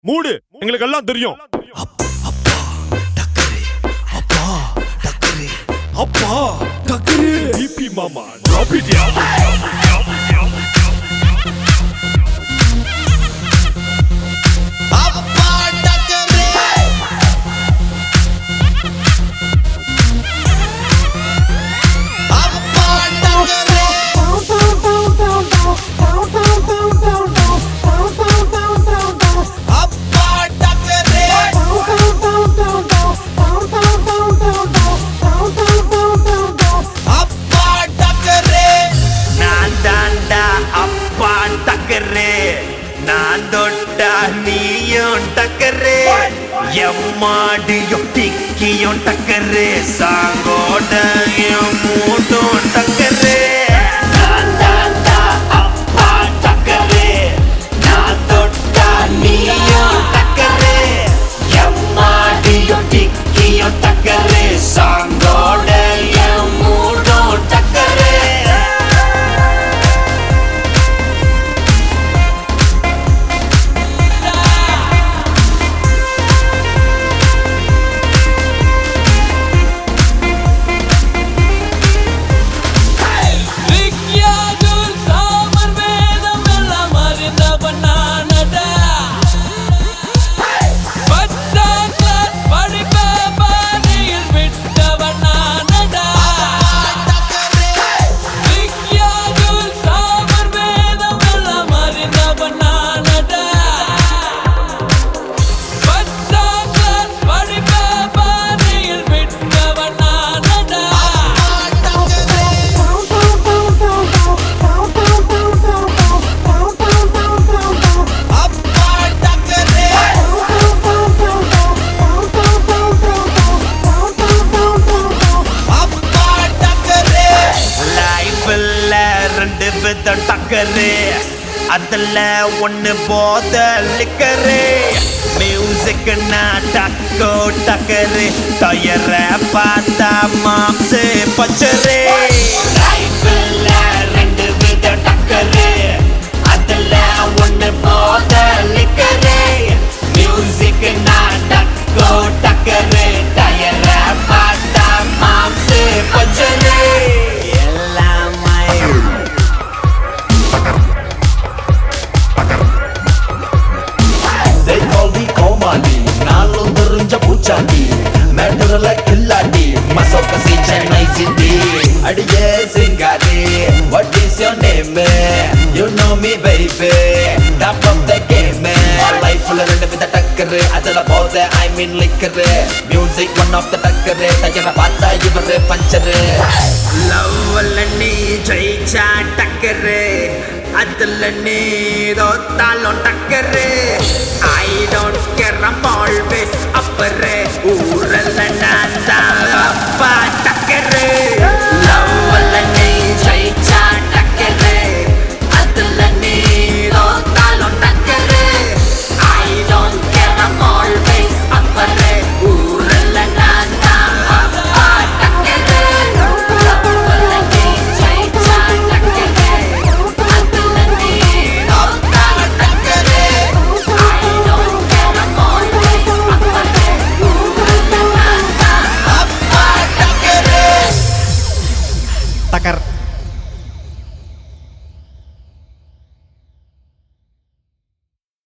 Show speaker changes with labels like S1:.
S1: மூடு எங்களுக்கு எல்லாம் தெரியும் அப்பா டக்கரு டிபி மாமா drop it யா.
S2: நான் தாண்டா அப்பா டக்கரு நான் தொட்டா நீயும் டக்கரு எம்மாடியும் டிக்கியும் டக்கரு சாங்கோட என் மூட்டும் டக்கரு நான் தாண்டா அப்பா டக்கரு நான் தொட்டா நீயும் டக்கரு எம்மாடியும் டிக்கியும் டக்கரு சாங்கோட என் மூட்டும் டக்கரு
S3: விக்கியாகுல் சாமர் வேதம் எல்லாம் அறிந்தவன் நானடா. பத்தாம் கிளாஸ் படிப்ப பாதியில் விட்டவன் நானடா. விக்கியாகுல் சாமர் வேதம் எல்லாம் அறிந்தவன் நானடா. பத்தாம் கிளாஸ் படிப்ப பாதியில் விட்டவன் நானடா.
S2: லைஃப்ல ரெண்டு விதம் டக்கரு அதுல ஒண்ணு போத லிக்கரு மியூசிக்னா டக்கோ டக்கரு டயர பார்த்தா மாம்சு பச்சரு லைஃப்ல ரெண்டு விதம் டக்கரு அதுல ஒண்ணு போத லிக்கரு மியூசிக்னா டக்கோ டக்கரு டயர பார்த்தா மாம்சு பச்சரு எல்லாமே
S4: They call me கோமாளி நாளும் தெரிஞ்ச பூச்சாண்டி மேட்டர்ல கில்லாடி மசோக்க சி சென்னை சிட்டி அடியே சிங்காரி what is your name you know me baby top of the game லைஃப்ல ரெண்டு வித டக்கரு அதுல போத I mean liquor music one of the டக்கரு டயரை பார்த்தா இவரு பஞ்சரு
S2: லவ்ல நீ ஜெயிச்சா டக்கரு அதுல நீ தோத்தாலும் டக்கரு I don't care I'm always upper